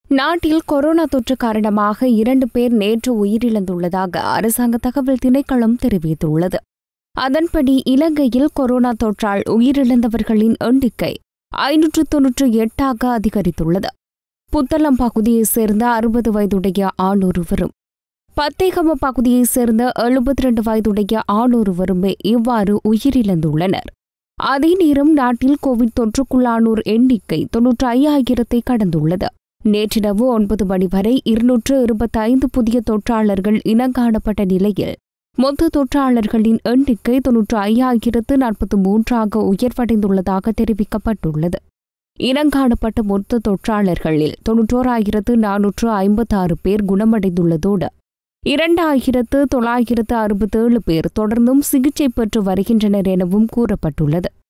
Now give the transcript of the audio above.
நாட்டில் கொரோனா தொற்று காரணமாக இரண்டு பேர் நேற்று உயிரிழந்துள்ளதாக அரசாங்க தகவல் திணைக்களம் தெரிவித்துள்ளது அதன்படி இலங்கையில் கொரோனா தொற்றால் உயிரிழந்தவர்களின் எண்ணிக்கை ஐநூற்று தொன்னூற்று எட்டாக அதிகரித்துள்ளது புத்தளம் பகுதியைச் சேர்ந்த அறுபது வயதுடைய ஆண் ஒருவரும் பத்தேகம பகுதியைச் சேர்ந்த எழுபத்தி ரெண்டு வயதுடைய ஆண் ஒருவருமே இவ்வாறு உயிரிழந்துள்ளனர் அதே நேரம் நாட்டில் கோவிட் தொற்றுக்குள்ளானோர் எண்ணிக்கை தொன்னூற்றி ஐயாயிரத்தை கடந்துள்ளது நேற்றிரவு ஒன்பது மணி வரை இருநூற்று இருபத்தைந்து புதிய தொற்றாளர்கள் இனங்காணப்பட்ட நிலையில் மொத்த தொற்றாளர்களின் எண்ணிக்கை தொன்னூற்று ஐயாயிரத்து நாற்பத்தி மூன்றாக உயர்வடைந்துள்ளதாக தெரிவிக்கப்பட்டுள்ளது இனங்காணப்பட்ட மொத்த தொற்றாளர்களில் தொன்னூற்றோராயிரத்து நானூற்று ஐம்பத்தாறு பேர் குணமடைந்துள்ளதோடு இரண்டாயிரத்து தொள்ளாயிரத்து அறுபத்தேழு பேர் தொடர்ந்தும் சிகிச்சை பெற்று வருகின்றனர் எனவும் கூறப்பட்டுள்ளது